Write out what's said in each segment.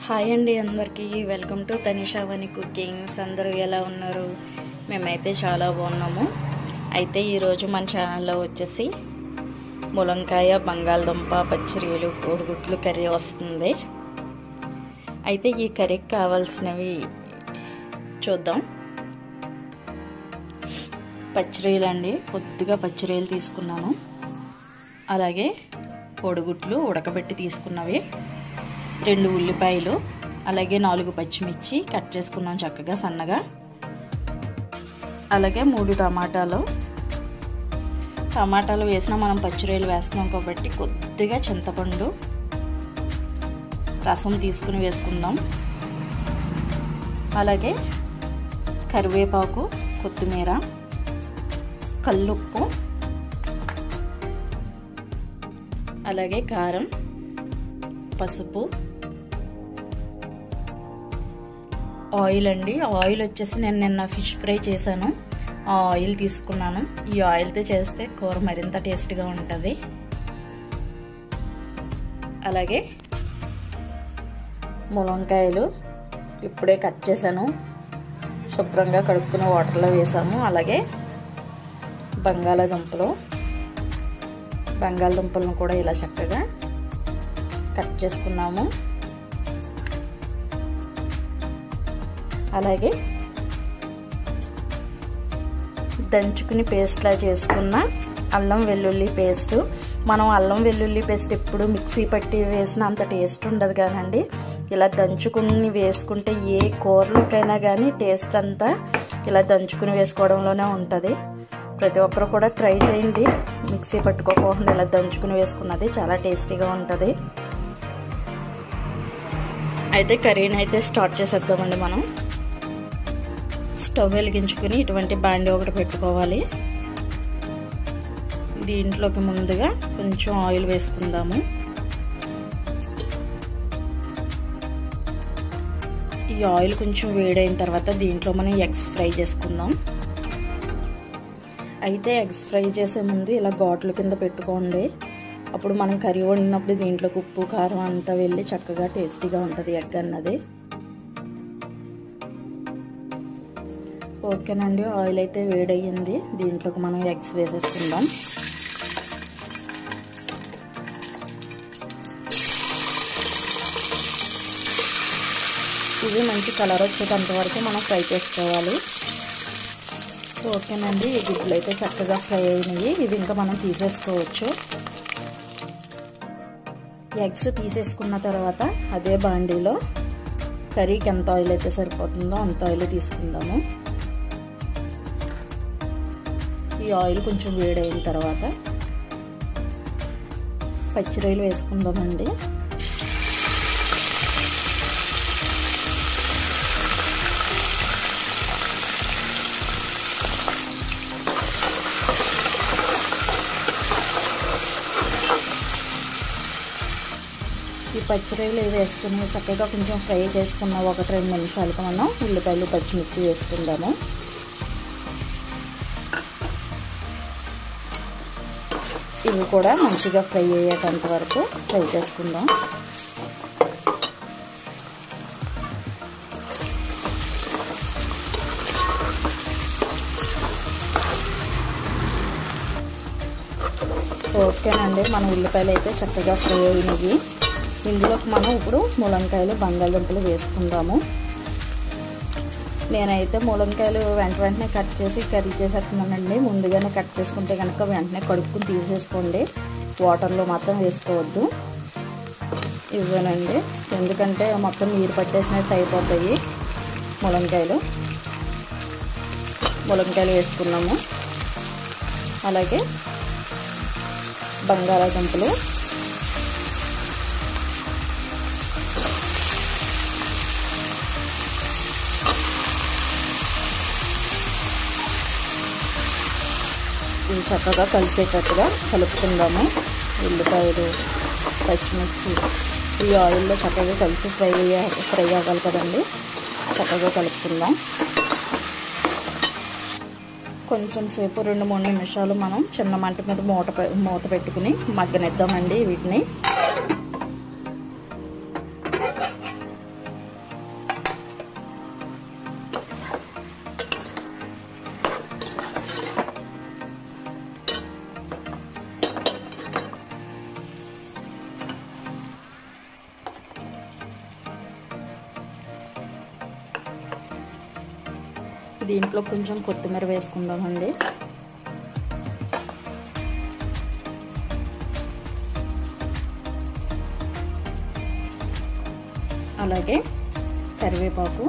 hi అండి అందరికీ welcome to తనిషావని cookings అందరూ ఎలా ఉన్నారు మేమైతే చాలా బాగున్నాము అయితే ఈరోజు మన ఛానల్లో వచ్చేసి ములంకాయ బంగాళదుంప పచ్చిరీలు కోడిగుడ్లు కర్రీ వస్తుంది అయితే ఈ కర్రీకి కావాల్సినవి చూద్దాం పచ్చిరీలు అండి కొద్దిగా పచ్చిరీలు తీసుకున్నాను అలాగే కోడిగుడ్లు ఉడకబెట్టి తీసుకున్నవి రెండు ఉల్లిపాయలు అలాగే నాలుగు పచ్చిమిర్చి కట్ చేసుకున్నాం చక్కగా సన్నగా అలాగే మూడు టమాటాలు టమాటాలు వేసినా మనం పచ్చిరొయ్యలు వేస్తున్నాం కాబట్టి కొద్దిగా చింతపండు రసం తీసుకుని వేసుకుందాం అలాగే కరివేపాకు కొత్తిమీర కల్లుప్పు అలాగే కారం పసుపు ఆయిల్ అండి ఆయిల్ వచ్చేసి నేను నిన్న ఫిష్ ఫ్రై చేశాను ఆ ఆయిల్ తీసుకున్నాను ఈ ఆయిల్తో చేస్తే కూర మరింత టేస్ట్గా ఉంటుంది అలాగే ములంకాయలు ఇప్పుడే కట్ చేశాను శుభ్రంగా కడుక్కున్న వాటర్లో వేసాము అలాగే బంగాళాదుంపలు బంగాళదుంపలను కూడా ఇలా చక్కగా కట్ చేసుకున్నాము అలాగే దంచుకుని పేస్ట్లా చేసుకున్న అల్లం వెల్లుల్లి పేస్ట్ మనం అల్లం వెల్లుల్లి పేస్ట్ ఎప్పుడు మిక్సీ పట్టి వేసిన అంత టేస్ట్ ఉండదు కానండి ఇలా దంచుకుని వేసుకుంటే ఏ కూరలోకైనా కానీ టేస్ట్ అంతా ఇలా దంచుకుని వేసుకోవడంలోనే ఉంటుంది ప్రతి ఒక్కరు కూడా ట్రై చేయండి మిక్సీ పట్టుకోకుండా ఇలా దంచుకుని వేసుకున్నది చాలా టేస్టీగా ఉంటుంది అయితే కర్రీని అయితే స్టార్ట్ చేసేద్దామండి మనం స్టవ్ వెలిగించుకుని ఇటువంటి బాండి ఒకటి పెట్టుకోవాలి దీంట్లోకి ముందుగా కొంచెం ఆయిల్ వేసుకుందాము ఈ ఆయిల్ కొంచెం వేడైన తర్వాత దీంట్లో మనం ఎగ్స్ ఫ్రై చేసుకుందాం అయితే ఎగ్స్ ఫ్రై చేసే ముందు ఇలా ఘాట్ల కింద పెట్టుకోండి అప్పుడు మనం కర్రీ వండినప్పుడు దీంట్లోకి ఉప్పు కారం అంతా వెళ్ళి చక్కగా టేస్టీగా ఉంటుంది ఎగ్ అన్నది ఓకేనండి ఆయిల్ అయితే వేడయ్యింది దీంట్లోకి మనం ఎగ్స్ వేసేసుకుందాం ఇవి మంచి కలర్ వచ్చేటంత వరకు మనం ఫ్రై చేసుకోవాలి ఓకేనండి ఈ గుడ్లు అయితే చక్కగా ఫ్రై అయినాయి ఇవి ఇంకా మనం తీసేసుకోవచ్చు ఎగ్స్ తీసేసుకున్న తర్వాత అదే బాండీలో కర్రీకి ఎంత ఆయిల్ అయితే సరిపోతుందో అంత ఆయిల్ తీసుకుందాము ఈ ఆయిల్ కొంచెం వేడైన తర్వాత పచ్చిరొయ్యలు వేసుకుందామండి ఈ పచ్చిరొయ్యలు వేసుకుని చక్కగా కొంచెం ఫ్రై చేసుకున్న ఒకటి రెండు నిమిషాలకు మనం ఉల్లిపాయలు పచ్చిమిర్చి వేసుకుందాము ఇవి కూడా మంచిగా ఫ్రై అయ్యేటంత వరకు ఫ్రై చేసుకుందాం ఓకేనండి మన ఉల్లిపాయలు అయితే చక్కగా ఫ్రై అయినవి ఇందులోకి మనం ఇప్పుడు ములంకాయలు బంగాళదుంపలు వేసుకుందాము నేనైతే ములంకాయలు వెంట వెంటనే కట్ చేసి కర్రీ చేసేస్తున్నానండి ముందుగానే కట్ చేసుకుంటే కనుక వెంటనే కడుక్కుని తీసేసుకోండి వాటర్లో మాత్రం వేసుకోవద్దు ఇవ్వనండి ఎందుకంటే మొత్తం నీరు పట్టేసినట్టు అయిపోతాయి ములంకాయలు ములంకాయలు వేసుకున్నాము అలాగే బంగాళాదుంపలు ఇవి చక్కగా కలిసేటట్టుగా కలుపుకుందాము ఉల్లిపాయలు పచ్చిమిర్చి ఈ ఆయిల్లో చక్కగా కలిసి ఫ్రై ఫ్రై అవ్వాలి కదండి చక్కగా కలుపుకుందాం కొంచెం సేపు రెండు మూడు నిమిషాలు మనం చిన్న మంట మీద మూత మూత పెట్టుకుని మగ్గనిద్దామండి వీటిని దీంట్లో కొంచెం కొత్తిమీర వేసుకుందామండి అలాగే కరివేపాకు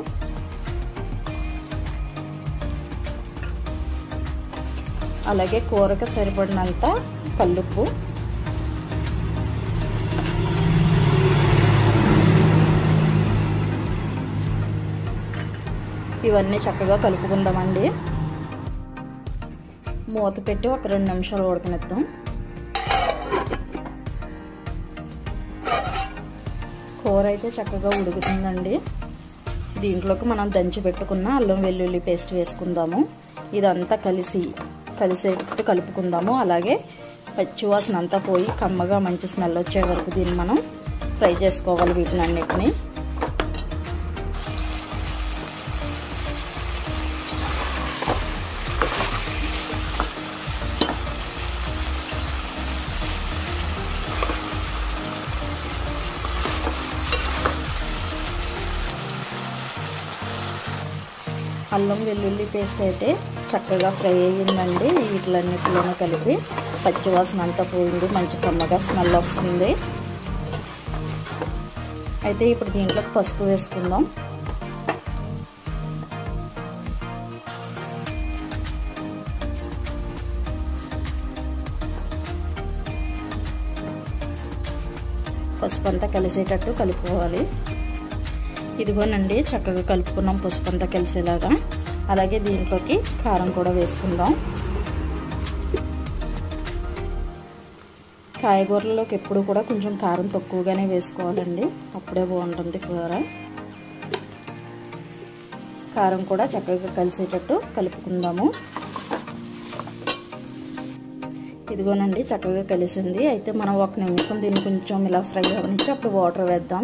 అలాగే కూరకు సరిపడినంత కల్లుప్పు ఇవన్నీ చక్కగా కలుపుకుందామండి మూత పెట్టి ఒక రెండు నిమిషాలు ఉడకనిద్దాం కూర అయితే చక్కగా ఉడుకుతుందండి దీంట్లోకి మనం దంచి పెట్టుకున్న అల్లం వెల్లుల్లి పేస్ట్ వేసుకుందాము ఇదంతా కలిసి కలిసేట్టు కలుపుకుందాము అలాగే పచ్చివాసన అంతా పోయి కమ్మగా మంచి స్మెల్ వచ్చే వరకు దీన్ని మనం ఫ్రై చేసుకోవాలి వీటిని అన్నిటిని అల్లం వెల్లుల్లి పేస్ట్ అయితే చక్కగా ఫ్రై అయ్యిందండి వీటిలన్నిటిలోనూ కలిపి పచ్చివాసన అంతా పోయింది మంచి కమ్మగా స్మెల్ వస్తుంది అయితే ఇప్పుడు దీంట్లో పసుపు వేసుకుందాం పసుపు అంతా కలిసేటట్టు కలుపుకోవాలి ఇదిగోనండి చక్కగా కలుపుకున్నాం పసుపు అంతా కలిసేలాగా అలాగే దీంట్లోకి కారం కూడా వేసుకుందాం కాయగూరలోకి ఎప్పుడు కూడా కొంచెం కారం తక్కువగానే వేసుకోవాలండి అప్పుడే బాగుంటుంది కూర కారం కూడా చక్కగా కలిసేటట్టు కలుపుకుందాము ఇదిగోనండి చక్కగా కలిసింది అయితే మనం ఒక నిమిషం దీన్ని కొంచెం ఇలా ఫ్రై అవనిచ్చి అప్పుడు వాటర్ వేద్దాం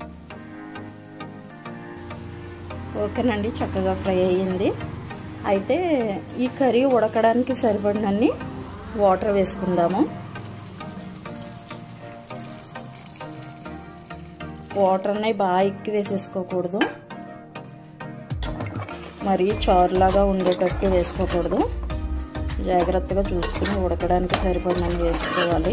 ఓకేనండి చక్కగా ఫ్రై అయ్యింది అయితే ఈ కర్రీ ఉడకడానికి సరిపడినన్ని వాటర్ వేసుకుందాము వాటర్ అన్నవి బాగా ఎక్కి వేసేసుకోకూడదు మరీ చారులాగా ఉండేటట్టు వేసుకోకూడదు జాగ్రత్తగా చూసుకుని ఉడకడానికి సరిపడినన్ని వేసుకోవాలి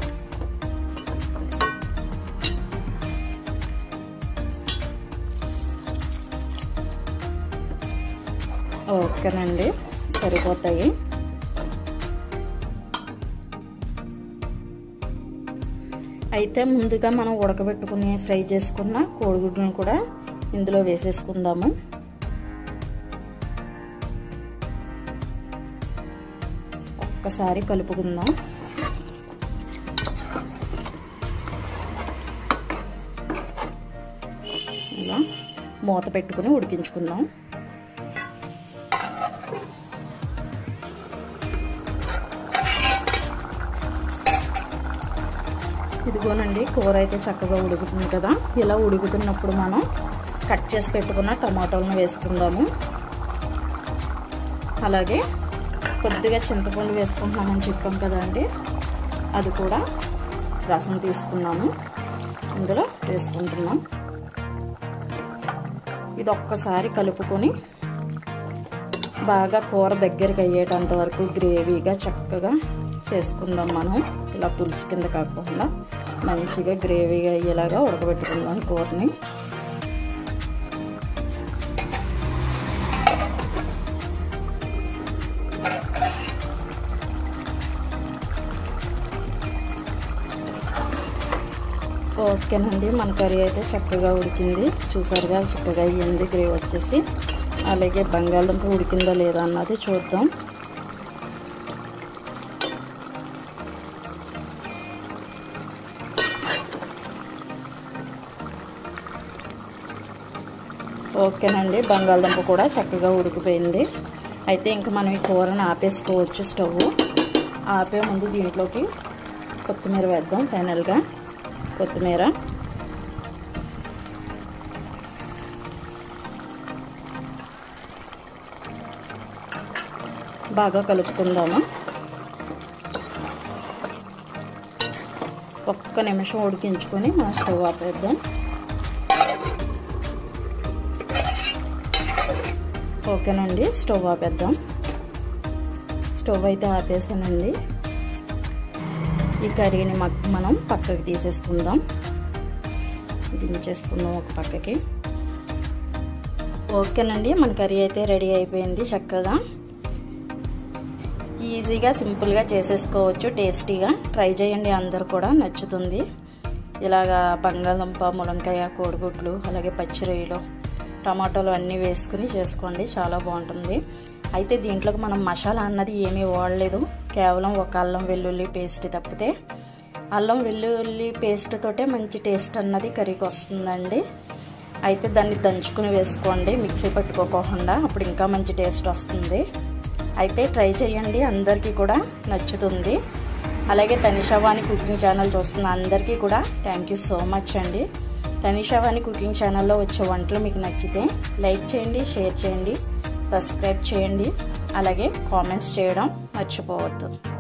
ఓకేనండి సరిపోతాయి అయితే ముందుగా మనం ఉడకబెట్టుకుని ఫ్రై చేసుకున్న కోడిగుడ్లను కూడా ఇందులో వేసేసుకుందాము ఒక్కసారి కలుపుకుందాం ఇలా మూత పెట్టుకుని ఉడికించుకుందాం ఇదిగోనండి కూర అయితే చక్కగా ఉడుకుతుంది కదా ఇలా ఉడుకుతున్నప్పుడు మనం కట్ చేసి పెట్టుకున్న టమాటోలను వేసుకుందాము అలాగే కొద్దిగా చింతపండు వేసుకుంటున్నామని చెప్పాం కదా అండి అది కూడా రసం తీసుకున్నాము ఇందులో వేసుకుంటున్నాం ఇది ఒక్కసారి కలుపుకొని బాగా కూర దగ్గరికి అయ్యేటంత వరకు గ్రేవీగా చక్కగా చేసుకుందాం మనం ఇలా పులుసు కింద కాకుండా మంచిగా గ్రేవీగా అయ్యేలాగా ఉడకబెట్టుకుందాం కూరని ఓకేనండి మన కర్రీ అయితే చక్కగా ఉడికింది చూసారుగా చక్కగా అయ్యింది గ్రేవీ వచ్చేసి అలాగే బంగాళదుంప ఉడికిందా లేదా అన్నది చూద్దాం ఓకేనండి బంగాళదుంప కూడా చక్కగా ఉడికిపోయింది అయితే ఇంకా మనం ఈ కూరని ఆపేసుకోవచ్చు స్టవ్ ఆపే ముందు దీంట్లోకి కొత్తిమీర వేద్దాం ఫైనల్గా కొత్తిమీర బాగా కలుపుకుందాము ఒక్క నిమిషం ఉడికించుకొని మనం స్టవ్ ఆపేద్దాం ఓకేనండి స్టవ్ ఆపేద్దాం స్టవ్ అయితే ఆపేసానండి ఈ కర్రీని మనం పక్కకి తీసేసుకుందాం దించేసుకుందాం ఒక పక్కకి ఓకేనండి మన కర్రీ అయితే రెడీ అయిపోయింది చక్కగా ఈజీగా సింపుల్గా చేసేసుకోవచ్చు టేస్టీగా ట్రై చేయండి అందరు కూడా నచ్చుతుంది ఇలాగా బంగాళదుంప ములంకాయ కోడిగుడ్లు అలాగే పచ్చిరొయ్యలు టమాటోలు అన్నీ వేసుకుని చేసుకోండి చాలా బాగుంటుంది అయితే దీంట్లోకి మనం మసాలా అన్నది ఏమీ వాడలేదు కేవలం ఒక అల్లం వెల్లుల్లి పేస్ట్ తప్పితే అల్లం వెల్లుల్లి పేస్ట్ తోటే మంచి టేస్ట్ అన్నది కర్రీకి వస్తుందండి అయితే దాన్ని దంచుకుని వేసుకోండి మిక్సీ పట్టుకోకుండా అప్పుడు ఇంకా మంచి టేస్ట్ వస్తుంది అయితే ట్రై చేయండి అందరికీ కూడా నచ్చుతుంది అలాగే తనిషావాణి కుకింగ్ ఛానల్ చూస్తున్న అందరికీ కూడా థ్యాంక్ యూ సో మచ్ అండి తనిషావాణి కుకింగ్ ఛానల్లో వచ్చే వంటలు మీకు నచ్చితే లైక్ చేయండి షేర్ చేయండి సబ్స్క్రైబ్ చేయండి అలాగే కామెంట్స్ చేయడం మర్చిపోవద్దు